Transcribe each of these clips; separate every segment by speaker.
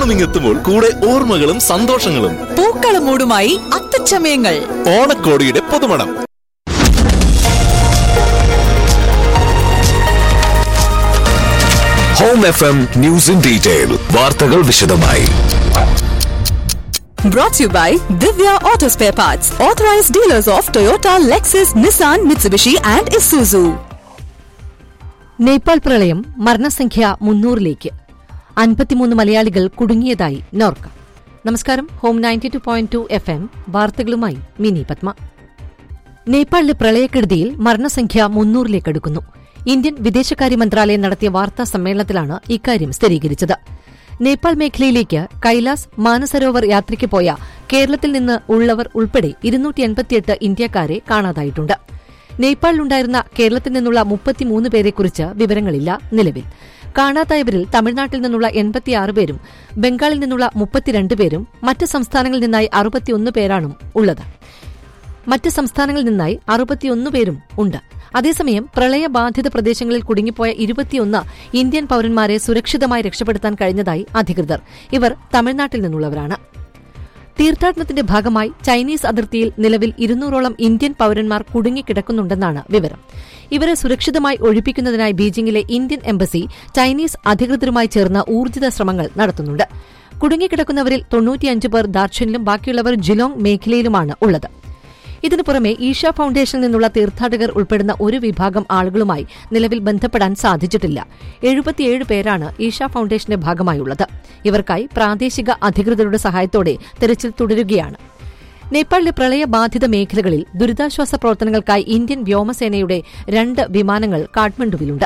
Speaker 1: ഓണം ഇങ്ങെത്തുമ്പോൾ കൂടെ ഓർമ്മകളും സന്തോഷങ്ങളും
Speaker 2: പൂക്കളമൂടുമായി അത്തച്ചമയങ്ങൾ
Speaker 1: ഓണക്കോടിയുടെ പുതുമണം
Speaker 3: home F M news in detail വാർത്തകൾ വിശദമായി
Speaker 2: Brought to you by Divya Auto Spare Parts, authorized dealers of Toyota, Lexus, Nissan, Mitsubishi, and Isuzu.
Speaker 4: Nepal പ്രളയം മരണസംഖ്യ മുന്നൂറിലേക്ക് അൻപത്തിമൂന്ന് മലയാളികൾ കുടുങ്ങിയതായി നോർക്ക നമസ്കാരം home ninety two point two F M വാർത്തകളുമായി മിനി പത്മ നേപ്പാളിലെ പ്രളയക്കെടുതിയിൽ മരണസംഖ്യ മുന്നൂറിലേക്കടുക്കുന്നു ഇന്ത്യൻ വിദേശകാര്യ മന്ത്രാലയം നടത്തിയ വാർത്താ സമ്മേളനത്തിലാണ് ഇക്കാര്യം സ്ഥിരീകരിച്ചത് നേപ്പാൾ മേഖലയിലേക്ക് കൈലാസ് മാനസരോവർ യാത്രയ്ക്ക് പോയ കേരളത്തിൽ നിന്ന് ഉള്ളവർ ഉൾപ്പെടെ ഇരുന്നൂറ്റി എൺപത്തിയെട്ട് ഇന്ത്യക്കാരെ കാണാതായിട്ടുണ്ട് നേപ്പാളിലുണ്ടായിരുന്ന കേരളത്തിൽ നിന്നുള്ള മുപ്പത്തിമൂന്ന് പേരെക്കുറിച്ച് വിവരങ്ങളില്ല നിലവിൽ കാണാതായവരിൽ തമിഴ്നാട്ടിൽ നിന്നുള്ള എൺപത്തിയാറ് പേരും ബംഗാളിൽ നിന്നുള്ള മുപ്പത്തിരണ്ട് പേരും മറ്റ് സംസ്ഥാനങ്ങളിൽ നിന്നായി അറുപത്തിയൊന്ന് പേരാണ് ഉള്ളത് മറ്റ് സംസ്ഥാനങ്ങളിൽ നിന്നായി അറുപത്തിയൊന്ന് പേരും ഉണ്ട് അതേസമയം പ്രളയബാധിത പ്രദേശങ്ങളിൽ കുടുങ്ങിപ്പോയ ഇരുപത്തിയൊന്ന് ഇന്ത്യൻ പൌരന്മാരെ സുരക്ഷിതമായി രക്ഷപ്പെടുത്താൻ കഴിഞ്ഞതായി അധികൃതർ ഇവർ തമിഴ്നാട്ടിൽ നിന്നുള്ളവരാണ് തീർത്ഥാടനത്തിന്റെ ഭാഗമായി ചൈനീസ് അതിർത്തിയിൽ നിലവിൽ ഇരുന്നൂറോളം ഇന്ത്യൻ പൌരന്മാർ കുടുങ്ങിക്കിടക്കുന്നുണ്ടെന്നാണ് വിവരം ഇവരെ സുരക്ഷിതമായി ഒഴിപ്പിക്കുന്നതിനായി ബീജിംഗിലെ ഇന്ത്യൻ എംബസി ചൈനീസ് അധികൃതരുമായി ചേർന്ന് ഊർജിത ശ്രമങ്ങൾ നടത്തുന്നുണ്ട് കുടുങ്ങിക്കിടക്കുന്നവരിൽ തൊണ്ണൂറ്റിയഞ്ച് പേർ ദാർഷനിലും ബാക്കിയുള്ളവർ ജിലോങ് മേഖലയിലുമാണ് ഉള്ളത് ഇതിനു പുറമെ ഈഷ ഫൌണ്ടേഷനിൽ നിന്നുള്ള തീർത്ഥാടകർ ഉൾപ്പെടുന്ന ഒരു വിഭാഗം ആളുകളുമായി നിലവിൽ ബന്ധപ്പെടാൻ സാധിച്ചിട്ടില്ല എഴുപത്തിയേഴ് പേരാണ് ഈഷ ഫൌണ്ടേഷന്റെ ഭാഗമായുള്ളത് ഇവർക്കായി പ്രാദേശിക അധികൃതരുടെ സഹായത്തോടെ തെരച്ചിൽ തുടരുകയാണ് നേപ്പാളിലെ പ്രളയബാധിത മേഖലകളിൽ ദുരിതാശ്വാസ പ്രവർത്തനങ്ങൾക്കായി ഇന്ത്യൻ വ്യോമസേനയുടെ രണ്ട് വിമാനങ്ങൾ കാഠ്മണ്ഡുവിലുണ്ട്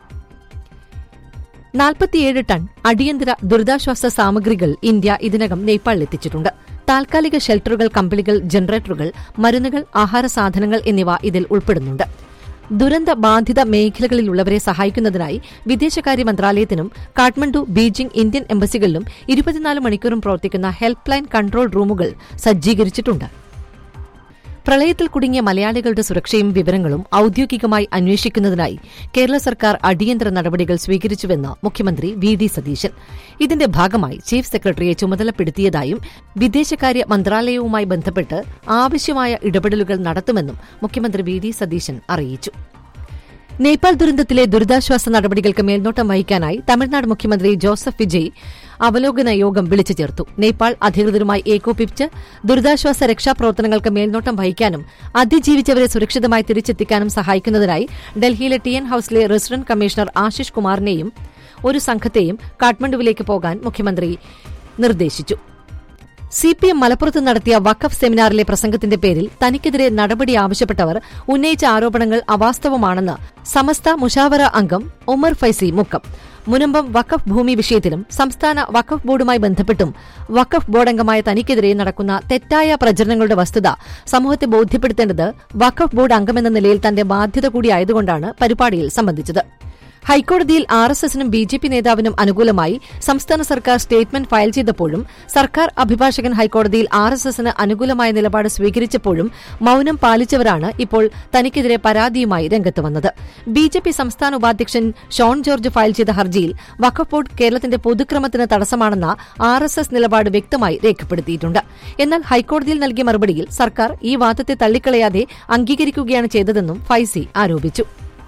Speaker 4: നാൽപ്പത്തിയേഴ് ടൺ അടിയന്തര ദുരിതാശ്വാസ സാമഗ്രികൾ ഇന്ത്യ ഇതിനകം നേപ്പാളിലെത്തിച്ചിട്ടുണ്ട് താൽക്കാലിക ഷെൽട്ടറുകൾ കമ്പിളികൾ ജനറേറ്ററുകൾ മരുന്നുകൾ ആഹാര സാധനങ്ങൾ എന്നിവ ഇതിൽ ഉൾപ്പെടുന്നുണ്ട് ദുരന്ത ബാധിത മേഖലകളിലുള്ളവരെ സഹായിക്കുന്നതിനായി വിദേശകാര്യ മന്ത്രാലയത്തിനും കാഠ്മണ്ഡു ബീജിംഗ് ഇന്ത്യൻ എംബസികളിലും ഇരുപത്തിനാല് മണിക്കൂറും പ്രവർത്തിക്കുന്ന ഹെൽപ്പ് ലൈൻ കൺട്രോൾ റൂമുകൾ സജ്ജീകരിച്ചിട്ടുണ്ട് പ്രളയത്തിൽ കുടുങ്ങിയ മലയാളികളുടെ സുരക്ഷയും വിവരങ്ങളും ഔദ്യോഗികമായി അന്വേഷിക്കുന്നതിനായി കേരള സർക്കാർ അടിയന്തര നടപടികൾ സ്വീകരിച്ചുവെന്ന് മുഖ്യമന്ത്രി വി ഡി സതീശൻ ഇതിന്റെ ഭാഗമായി ചീഫ് സെക്രട്ടറിയെ ചുമതലപ്പെടുത്തിയതായും വിദേശകാര്യ മന്ത്രാലയവുമായി ബന്ധപ്പെട്ട് ആവശ്യമായ ഇടപെടലുകൾ നടത്തുമെന്നും മുഖ്യമന്ത്രി വി ഡി സതീശൻ അറിയിച്ചു നേപ്പാൾ ദുരന്തത്തിലെ ദുരിതാശ്വാസ നടപടികൾക്ക് മേൽനോട്ടം വഹിക്കാനായി തമിഴ്നാട് മുഖ്യമന്ത്രി ജോസഫ് വിജയ് അവലോകന യോഗം വിളിച്ചു ചേർത്തു നേപ്പാൾ അധികൃതരുമായി ഏകോപിപ്പിച്ച് ദുരിതാശ്വാസ രക്ഷാപ്രവർത്തനങ്ങൾക്ക് മേൽനോട്ടം വഹിക്കാനും അതിജീവിച്ചവരെ സുരക്ഷിതമായി തിരിച്ചെത്തിക്കാനും സഹായിക്കുന്നതിനായി ഡൽഹിയിലെ ടി എൻ ഹൌസിലെ റെസിഡന്റ് കമ്മീഷണർ ആശിഷ് കുമാറിനെയും ഒരു സംഘത്തെയും കാഠ്മണ്ഡുവിലേക്ക് പോകാൻ മുഖ്യമന്ത്രി നിർദ്ദേശിച്ചു സി പി എം മലപ്പുറത്ത് നടത്തിയ വഖഫ് സെമിനാറിലെ പ്രസംഗത്തിന്റെ പേരിൽ തനിക്കെതിരെ നടപടി ആവശ്യപ്പെട്ടവർ ഉന്നയിച്ച ആരോപണങ്ങൾ അവാസ്തവമാണെന്ന് സമസ്ത മുഷാവറ അംഗം ഒമർ ഫൈസി മുക്കം മുനമ്പം വഖഫ് ഭൂമി വിഷയത്തിലും സംസ്ഥാന വഖഫ് ബോർഡുമായി ബന്ധപ്പെട്ടും വഖഫ് ബോർഡ് അംഗമായ തനിക്കെതിരെ നടക്കുന്ന തെറ്റായ പ്രചരണങ്ങളുടെ വസ്തുത സമൂഹത്തെ ബോധ്യപ്പെടുത്തേണ്ടത് വഖഫ് ബോർഡ് അംഗമെന്ന നിലയിൽ തന്റെ ബാധ്യത കൂടിയായതുകൊണ്ടാണ് പരിപാടിയിൽ സംബന്ധിച്ചത് ഹൈക്കോടതിയിൽ ആർ എസ് എസിനും ബി ജെ പി നേതാവിനും അനുകൂലമായി സംസ്ഥാന സർക്കാർ സ്റ്റേറ്റ്മെന്റ് ഫയൽ ചെയ്തപ്പോഴും സർക്കാർ അഭിഭാഷകൻ ഹൈക്കോടതിയിൽ ആർ എസ് എസിന് അനുകൂലമായ നിലപാട് സ്വീകരിച്ചപ്പോഴും മൌനം പാലിച്ചവരാണ് ഇപ്പോൾ തനിക്കെതിരെ പരാതിയുമായി രംഗത്ത് വന്നത് ബി ജെ പി സംസ്ഥാന ഉപാധ്യക്ഷൻ ഷോൺ ജോർജ് ഫയൽ ചെയ്ത ഹർജിയിൽ വഖഫ് ബോർഡ് കേരളത്തിന്റെ പൊതുക്രമത്തിന് തടസ്സമാണെന്ന ആർ എസ് എസ് നിലപാട് വ്യക്തമായി രേഖപ്പെടുത്തിയിട്ടുണ്ട് എന്നാൽ ഹൈക്കോടതിയിൽ നൽകിയ മറുപടിയിൽ സർക്കാർ ഈ വാദത്തെ തള്ളിക്കളയാതെ അംഗീകരിക്കുകയാണ് ചെയ്തതെന്നും ഫൈസി ആരോപിച്ചു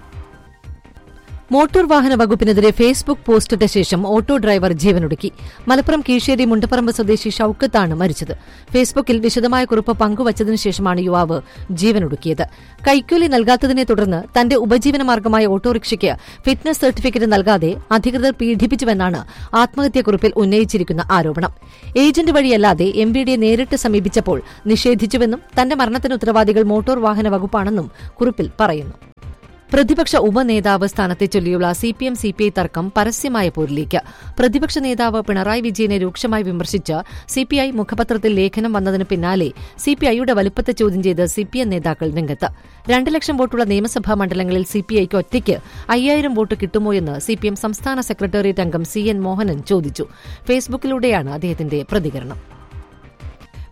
Speaker 4: മോട്ടോർ വാഹന വകുപ്പിനെതിരെ ഫേസ്ബുക്ക് പോസ്റ്റിട്ട ശേഷം ഓട്ടോ ഡ്രൈവർ ജീവനൊടുക്കി മലപ്പുറം കീഴ്ശ്ശേരി മുണ്ടപ്പറമ്പ് സ്വദേശി ഷൌക്കത്താണ് മരിച്ചത് ഫേസ്ബുക്കിൽ വിശദമായ കുറിപ്പ് പങ്കുവച്ചതിനു ശേഷമാണ് യുവാവ് ജീവനൊടുക്കിയത് കൈക്കൂലി നൽകാത്തതിനെ തുടർന്ന് തന്റെ ഉപജീവനമാർഗമായ ഓട്ടോറിക്ഷയ്ക്ക് ഫിറ്റ്നസ് സർട്ടിഫിക്കറ്റ് നൽകാതെ അധികൃതർ പീഡിപ്പിച്ചുവെന്നാണ് ആത്മഹത്യാക്കുറിപ്പിൽ ഉന്നയിച്ചിരിക്കുന്ന ആരോപണം ഏജന്റ് വഴിയല്ലാതെ എം ബി ഡിയെ നേരിട്ട് സമീപിച്ചപ്പോൾ നിഷേധിച്ചുവെന്നും തന്റെ മരണത്തിന് ഉത്തരവാദികൾ മോട്ടോർ വാഹന വകുപ്പാണെന്നും കുറിപ്പിൽ പറയുന്നു പ്രതിപക്ഷ ഉപനേതാവ് സ്ഥാനത്തെ ചൊല്ലിയുള്ള C P M C P I തർക്കം പരസ്യമായ പോരിലേക്ക് പ്രതിപക്ഷ നേതാവ് പിണറായി വിജയനെ രൂക്ഷമായി വിമർശിച്ച് സി പി ഐ മുഖപത്രത്തിൽ ലേഖനം വന്നതിന് പിന്നാലെ സി പി ഐയുടെ വലുപ്പത്തെ ചോദ്യം ചെയ്ത് സി പി എം നേതാക്കൾ രംഗത്ത് രണ്ട് ലക്ഷം വോട്ടുള്ള നിയമസഭാ മണ്ഡലങ്ങളിൽ സി പി ഐക്ക് ഒറ്റയ്ക്ക് അയ്യായിരം വോട്ട് കിട്ടുമോ എന്ന് സി പി എം സംസ്ഥാന സെക്രട്ടേറിയറ്റ് അംഗം സി എൻ മോഹനൻ ചോദിച്ചു ഫേസ്ബുക്കിലൂടെയാണ് അദ്ദേഹത്തിന്റെ പ്രതികരണം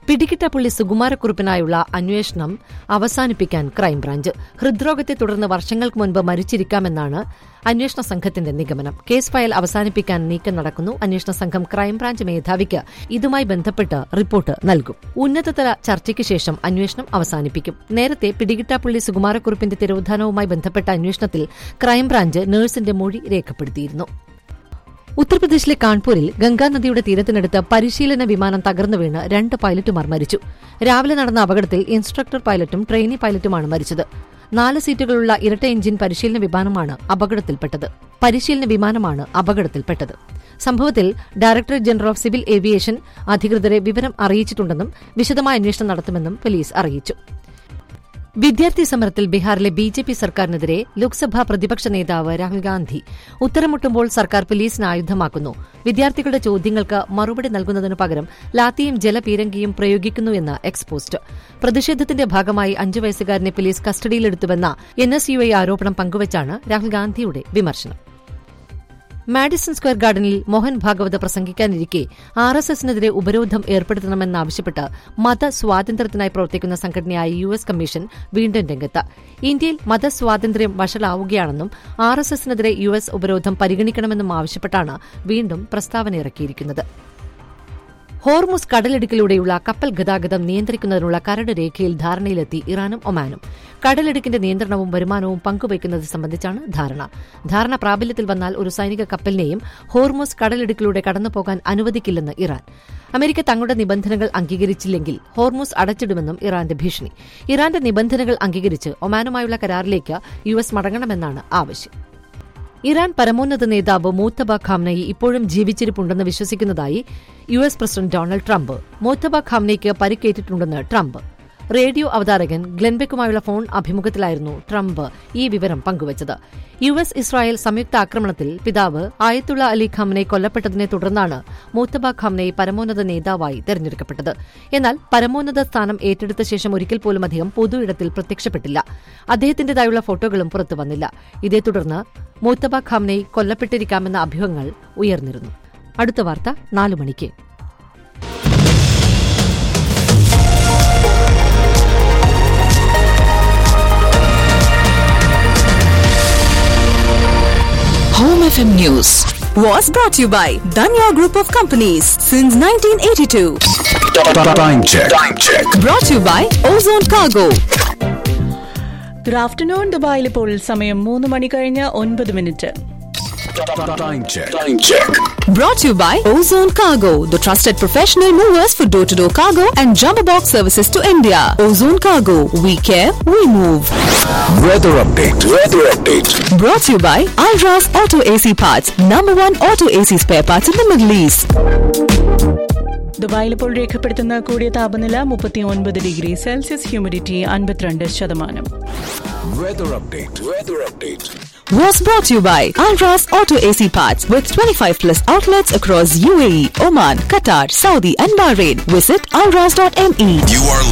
Speaker 4: പിടികിട്ടപ്പുള്ളി സുകുമാരക്കുറുപ്പിനായുള്ള അന്വേഷണം അവസാനിപ്പിക്കാൻ ക്രൈംബ്രാഞ്ച് ഹൃദ്രോഗത്തെ തുടർന്ന് വർഷങ്ങൾക്ക് മുൻപ് മരിച്ചിരിക്കാമെന്നാണ് അന്വേഷണ സംഘത്തിന്റെ നിഗമനം കേസ് ഫയൽ അവസാനിപ്പിക്കാൻ നീക്കം നടക്കുന്നു അന്വേഷണ സംഘം ക്രൈംബ്രാഞ്ച് മേധാവിക്ക് ഇതുമായി ബന്ധപ്പെട്ട് റിപ്പോർട്ട് നൽകും ഉന്നതതല ചർച്ചയ്ക്ക് ശേഷം അന്വേഷണം അവസാനിപ്പിക്കും നേരത്തെ പിടികിട്ടാപ്പുള്ളി സുകുമാരക്കുറുപ്പിന്റെ തിരോധാനവുമായി ബന്ധപ്പെട്ട അന്വേഷണത്തിൽ ക്രൈംബ്രാഞ്ച് നഴ്സിന്റെ മൊഴി രേഖപ്പെടുത്തിയിരുന്നു ഉത്തർപ്രദേശിലെ കാൺപൂരിൽ ഗംഗാനദിയുടെ തീരത്തിനടുത്ത് പരിശീലന വിമാനം തകർന്നു വീണ് രണ്ട് പൈലറ്റുമാർ മരിച്ചു രാവിലെ നടന്ന അപകടത്തിൽ ഇൻസ്ട്രക്ടർ പൈലറ്റും ട്രെയിനി പൈലറ്റുമാണ് മരിച്ചത് നാല് സീറ്റുകളുള്ള ഇരട്ട എഞ്ചിൻ പരിശീലന വിമാനമാണ് അപകടത്തിൽപ്പെട്ടത് പരിശീലന വിമാനമാണ് അപകടത്തിൽപ്പെട്ടത് സംഭവത്തിൽ directorate general of civil aviation അധികൃതരെ വിവരം അറിയിച്ചിട്ടുണ്ടെന്നും വിശദമായ അന്വേഷണം നടത്തുമെന്നും പോലീസ് അറിയിച്ചു വിദ്യാർത്ഥി സമരത്തിൽ ബീഹാറിലെ ബി ജെ പി സർക്കാരിനെതിരെ ലോക്സഭാ പ്രതിപക്ഷ നേതാവ് രാഹുൽ ഗാന്ധി ഉത്തരമുട്ടുമ്പോൾ സർക്കാർ പോലീസിന് ആയുധമാക്കുന്നു വിദ്യാർത്ഥികളുടെ ചോദ്യങ്ങൾക്ക് മറുപടി നൽകുന്നതിനു പകരം ലാത്തിയും ജലപീരങ്കിയും പ്രയോഗിക്കുന്നുവെന്ന് എക്സ്പോസ്റ്റ് പ്രതിഷേധത്തിന്റെ ഭാഗമായി അഞ്ചു വയസ്സുകാരനെ പോലീസ് കസ്റ്റഡിയിലെടുത്തുവെന്ന എൻ എസ് യു ഐ ആരോപണം പങ്കുവച്ചാണ് രാഹുൽ ഗാന്ധിയുടെ വിമർശനം മാഡിസൺ സ്ക്വയർ ഗാർഡനിൽ മോഹൻ ഭാഗവത് പ്രസംഗിക്കാനിരിക്കെ ആർ എസ് എസിനെതിരെ ഉപരോധം ഏർപ്പെടുത്തണമെന്നാവശ്യപ്പെട്ട് മതസ്വാതന്ത്ര്യത്തിനായി പ്രവർത്തിക്കുന്ന സംഘടനയായ യു എസ് കമ്മീഷൻ വീണ്ടും രംഗത്ത് ഇന്ത്യയിൽ മതസ്വാതന്ത്ര്യം വഷളാവുകയാണെന്നും ആർ എസ് എസിനെതിരെ യു എസ് ഉപരോധം പരിഗണിക്കണമെന്നും ആവശ്യപ്പെട്ടാണ് വീണ്ടും പ്രസ്താവന ഇറക്കിയിരിക്കുന്നത് ഹോർമുസ് കടലിടുക്കിലൂടെയുള്ള കപ്പൽ ഗതാഗതം നിയന്ത്രിക്കുന്നതിനുള്ള കരട് രേഖയിൽ ധാരണയിലെത്തി ഇറാനും ഒമാനും കടലിടുക്കിന്റെ നിയന്ത്രണവും വരുമാനവും പങ്കുവയ്ക്കുന്നത് സംബന്ധിച്ചാണ് ധാരണ ധാരണ പ്രാബല്യത്തിൽ വന്നാൽ ഒരു സൈനിക കപ്പലിനെയും ഹോർമുസ് കടലിടുക്കിലൂടെ കടന്നുപോകാൻ അനുവദിക്കില്ലെന്ന് ഇറാൻ അമേരിക്ക തങ്ങളുടെ നിബന്ധനകൾ അംഗീകരിച്ചില്ലെങ്കിൽ ഹോർമുസ് അടച്ചിടുമെന്നും ഇറാന്റെ ഭീഷണി ഇറാന്റെ നിബന്ധനകൾ അംഗീകരിച്ച് ഒമാനുമായുള്ള കരാറിലേക്ക് യു എസ് മടങ്ങണമെന്നാണ് ആവശ്യം ഇറാൻ പരമോന്നത നേതാവ് മൂത്തബ ഖാംനയി ഇപ്പോഴും ജീവിച്ചിരിപ്പുണ്ടെന്ന് വിശ്വസിക്കുന്നതായി U S president Donald Trump Mojtaba ഖാംനയ്ക്ക് പരിക്കേറ്റിട്ടുണ്ടെന്ന് ട്രംപ് റേഡിയോ അവതാരകൻ ഗ്ലെൻബെക്കുമായുള്ള ഫോൺ അഭിമുഖത്തിലായിരുന്നു ട്രംപ് ഈ വിവരം പങ്കുവച്ചത് യു എസ് ഇസ്രായേൽ സംയുക്ത ആക്രമണത്തിൽ പിതാവ് ആയത്തുള്ള അലി ഖാംനെ കൊല്ലപ്പെട്ടതിനെ തുടർന്നാണ് മൂത്തബ ഖാംനെ പരമോന്നത നേതാവായി തെരഞ്ഞെടുക്കപ്പെട്ടത് എന്നാൽ പരമോന്നത സ്ഥാനം ഏറ്റെടുത്ത ശേഷം ഒരിക്കൽ പോലും അദ്ദേഹം പൊതു ഇടത്തിൽ പ്രത്യക്ഷപ്പെട്ടില്ല അദ്ദേഹത്തിന്റേതായുള്ള ഫോട്ടോകളും പുറത്തു വന്നില്ല ഇതേ തുടർന്ന് മൂത്തബ ഖാംനെ കൊല്ലപ്പെട്ടിരിക്കാമെന്ന അഭ്യൂഹങ്ങൾ ഉയർന്നിരുന്നു അടുത്ത വാർത്ത നാലു മണിക്ക്
Speaker 2: Home FM News was brought to you by Danya Group of Companies since 1982.
Speaker 3: Time check. Time check.
Speaker 2: Brought to you by Ozone Cargo.
Speaker 5: Good afternoon ദുബായിൽ ഇപ്പോൾ സമയം മൂന്ന് മണി കഴിഞ്ഞ് ഒൻപത് minute
Speaker 3: Time check. Time check.
Speaker 2: Brought to you by Ozone Cargo, the trusted professional movers for door to door cargo and jumbo box services to India. Ozone Cargo, we care, we move.
Speaker 3: Weather update. Weather update.
Speaker 2: Brought to you by Alras Auto AC Parts, number one auto AC spare parts in the Middle East.
Speaker 5: ദുബായിൽ ഇപ്പോൾ രേഖപ്പെടുത്തുന്ന കൂടിയ താപനില മുപ്പത്തി ഒൻപത് degree Celsius humidity അൻപത്തിരണ്ട് ശതമാനം
Speaker 3: Weather update. Weather update.
Speaker 2: Was brought to you by Alras Auto AC Parts with 25 plus outlets across UAE, Oman, Qatar, Saudi, and Bahrain. Visit alras.me.
Speaker 3: You are